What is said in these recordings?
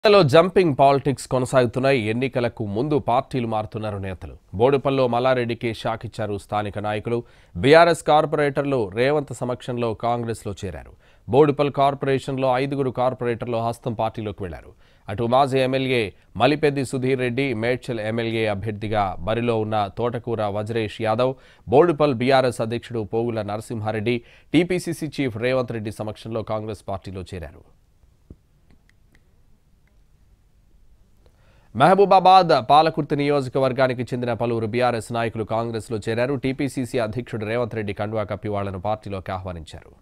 లో jumping politics కొనసాగుతున్నాయి ఎన్నికలకు ముందు పార్టీలు మారుతున్నారు నేతలు బోడుపల్లో మల్లారెడ్డికి షాక్ ఇచ్చారు స్థానిక నాయకులు బీఆర్ఎస్ కార్పొరేటర్లు రేవంత్ సమక్షంలో కాంగ్రెస్లో చేరారు బోడుపల్ కార్పొరేషన్లో ఐదుగురు కార్పొరేటర్లు హస్తం పార్టీలోకి వెళ్లారు అటు మాజీ ఎమ్మెల్యే మలిపెద్ది సుధీర్ రెడ్డి మేడ్చల్ ఎమ్మెల్యే అభ్యర్థిగా బరిలో ఉన్న తోటకూర వజ్రేష్ యాదవ్ బోడుపల్ బీఆర్ఎస్ అధ్యక్షుడు పోగుల నరసింహారెడ్డి టీపీసీసీ చీఫ్ రేవంత్ రెడ్డి సమక్షంలో కాంగ్రెస్ పార్టీలో చేరారు మహబూబాబాద్ పాలకుర్తి నియోజకవర్గానికి చెందిన పలువురు బీఆర్ఎస్ నాయకులు కాంగ్రెస్లో చేరారు టీపీసీసీ అధ్యక్షుడు రేవంత్ రెడ్డి కండువా కప్పి వాళ్లను పార్టీలోకి ఆహ్వానించారు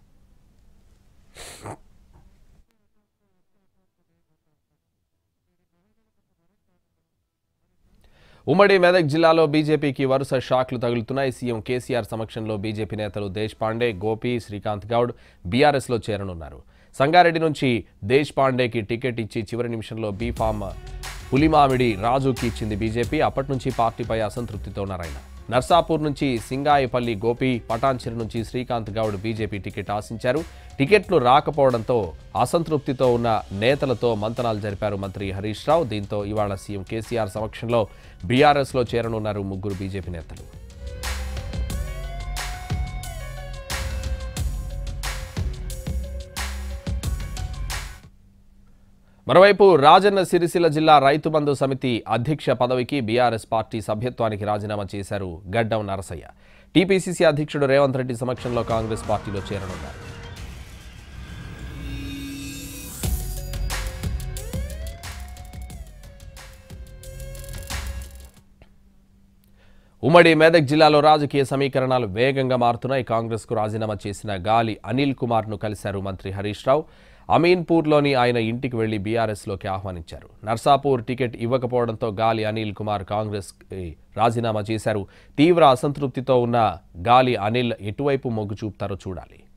ఉమ్మడి మెదక్ జిల్లాలో బీజేపీకి వరుస షాక్లు తగులుతున్నాయి సీఎం కేసీఆర్ సమక్షంలో బీజేపీ నేతలు దేశ్ పాండే గోపి శ్రీకాంత్ గౌడ్ బీఆర్ఎస్లో చేరనున్నారు సంగారెడ్డి నుంచి దేశ్ పాండేకి టికెట్ ఇచ్చి చివరి నిమిషంలో బీఫామ్ పులిమామిడి రాజుకి ఇచ్చింది బీజేపీ అప్పటి నుంచి పార్టీపై అసంతృప్తితో ఉన్నారాయన నర్సాపూర్ నుంచి సింగాయపల్లి గోపి పటాన్చెరు నుంచి శ్రీకాంత్ గౌడ్ బీజేపీ టికెట్ ఆశించారు టికెట్లు రాకపోవడంతో అసంతృప్తితో ఉన్న నేతలతో మంతనాలు జరిపారు మంత్రి హరీష్ రావు దీంతో ఇవాళ సీఎం కేసీఆర్ సమక్షంలో బీఆర్ఎస్లో చేరనున్నారు ముగ్గురు బీజేపీ నేతలు మరోవైపు రాజన్న సిరిసిల్ల జిల్లా రైతు బంధు సమితి అధ్యక్ష పదవికి బీఆర్ఎస్ పార్టీ సభ్యత్వానికి రాజీనామా చేశారు గడ్డం నరసయ్య టీపీసీసీ అధ్యక్షుడు రేవంత్ రెడ్డి సమక్షంలో కాంగ్రెస్ పార్టీలో చేరనున్నారు ఉమ్మడి మెదక్ జిల్లాలో రాజకీయ సమీకరణాలు వేగంగా మారుతున్నాయి కాంగ్రెస్కు రాజీనామా చేసిన గాలి అనిల్ కుమార్ను కలిశారు మంత్రి హరీష్ రావు అమీన్పూర్లోని ఆయన ఇంటికి వెళ్లి బీఆర్ఎస్లోకి ఆహ్వానించారు నర్సాపూర్ టికెట్ ఇవ్వకపోవడంతో గాలి అనిల్ కుమార్ కాంగ్రెస్ రాజీనామా చేశారు తీవ్ర అసంతృప్తితో ఉన్న గాలి అనిల్ ఎటువైపు మొగ్గు చూపుతారో చూడాలి